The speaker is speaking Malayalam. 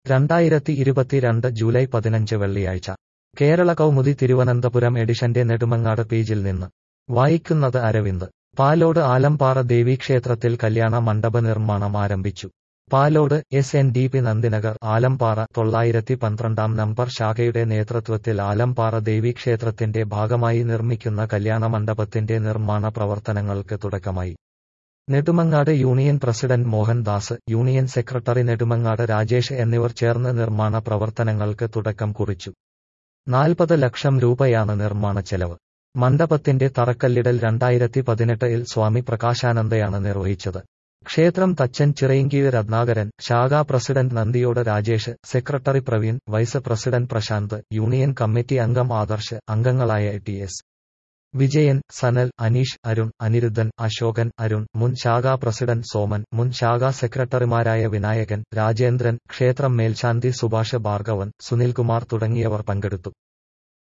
രണ്ടായിരത്തി ഇരുപത്തിരണ്ട് ജൂലൈ പതിനഞ്ച് വെള്ളിയാഴ്ച കേരള കൗമുദി തിരുവനന്തപുരം എഡിഷന്റെ നെടുമങ്ങാട് പേജിൽ നിന്ന് വായിക്കുന്നത് അരവിന്ദ് പാലോട് ആലമ്പാറ ദേവീക്ഷേത്രത്തിൽ കല്യാണ മണ്ഡപ നിർമ്മാണം ആരംഭിച്ചു Palode S N D P Nandinagar Alampara തൊള്ളായിരത്തി പന്ത്രണ്ടാം നമ്പർ ശാഖയുടെ നേതൃത്വത്തിൽ ആലമ്പാറ ദേവീക്ഷേത്രത്തിന്റെ ഭാഗമായി നിർമ്മിക്കുന്ന കല്യാണ മണ്ഡപത്തിന്റെ നിർമ്മാണ പ്രവർത്തനങ്ങൾക്ക് തുടക്കമായി Nedumangad union president Mohandas union secretary Nedumangad Rajesh എന്നിവർ ചേർന്ന് നിർമ്മാണ പ്രവർത്തനങ്ങൾക്ക് തുടക്കം കുറിച്ചു നാൽപ്പത് ലക്ഷം രൂപയാണ് നിർമ്മാണ ചെലവ് മണ്ഡപത്തിന്റെ തറക്കല്ലിടൽ രണ്ടായിരത്തി പതിനെട്ടിൽ സ്വാമി പ്രകാശാനന്ദയാണ് നിർവഹിച്ചത് ക്ഷേത്രം തച്ചൻ ചിറയിൻകീഴ് രത്നാകരൻ ശാഖാ president Nandiyode Rajesh secretary Praveen vice president Prasanth union committee അംഗം ആദർശ് അംഗങ്ങളായ ടി എസ് വിജയൻ സനൽ അനീഷ് അരുൺ അനിരുദ്ധൻ അശോകൻ അരുൺ മുൻ ശാഖാ പ്രസിഡന്റ് സോമൻ മുൻ ശാഖാ സെക്രട്ടറിമാരായ വിനായകൻ രാജേന്ദ്രൻ ക്ഷേത്രം മേൽശാന്തി സുഭാഷ് ഭാർഗവൻ സുനിൽകുമാർ തുടങ്ങിയവർ പങ്കെടുത്തു